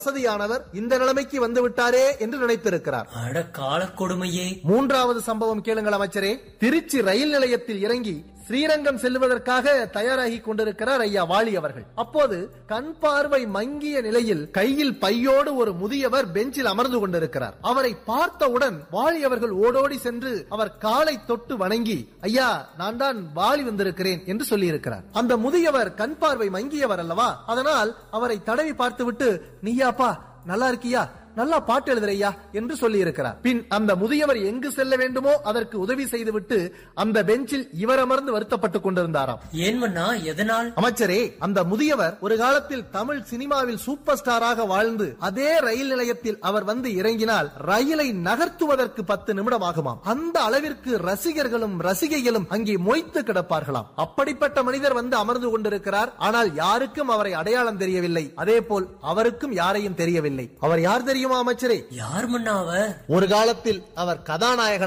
வசதியானவர் இந்த நிலைமைக்கு வந்து விட்டாரே என்று நினைத்திருக்கிறார் அட கால கொடுமையே மூன்றாவது சம்பவம் கேளுங்கள் அமைச்சரே திருச்சி ரயில் நிலையத்தில் இறங்கி ஸ்ரீரங்கம் செல்வதற்காக தயாராகி கொண்டிருக்கிறார் ஐயா வாலி அவர்கள் அப்போது கண் பார்வை மங்கிய நிலையில் கையில் பையோடு ஒரு முதியவர் பெஞ்சில் அமர்ந்து கொண்டிருக்கிறார் அவரை பார்த்தவுடன் வாலி அவர்கள் ஓடோடி சென்று அவர் காலை தொட்டு வணங்கி ஐயா நான் தான் வாலி வந்திருக்கிறேன் என்று சொல்லியிருக்கிறார் அந்த முதியவர் கண் பார்வை மங்கியவர் அல்லவா அதனால் அவரை தடவி பார்த்துவிட்டு நீயாப்பா நல்லா இருக்கியா நல்லா பாட்டு எழுதுறையா என்று சொல்லி இருக்கிறார் பின் அந்த முதியவர் எங்கு செல்ல வேண்டுமோ அதற்கு உதவி செய்துவிட்டு அந்த பெஞ்சில் இவர் அமர்ந்து வருத்தப்பட்டுக் கொண்டிருந்தாராம் ஏன் மன்னா எதனால் அமைச்சரே அந்த முதியவர் ஒரு காலத்தில் தமிழ் சினிமாவில் சூப்பர் ஸ்டாராக வாழ்ந்து அதே ரயில் நிலையத்தில் அவர் வந்து இறங்கினால் ரயிலை நகர்த்துவதற்கு பத்து நிமிடம் ஆகுமாம் அந்த அளவிற்கு ரசிகர்களும் ரசிகைகளும் அங்கே மொய்த்து கிடப்பார்களாம் அப்படிப்பட்ட மனிதர் வந்து அமர்ந்து கொண்டிருக்கிறார் ஆனால் யாருக்கும் அவரை அடையாளம் தெரியவில்லை அதே போல் அவருக்கும் யாரையும் தெரியவில்லை அவர் யார் தெரியுமா அமைச்சரே யார் மன்னா அவர் ஒரு காலத்தில் அவர் கதாநாயகன்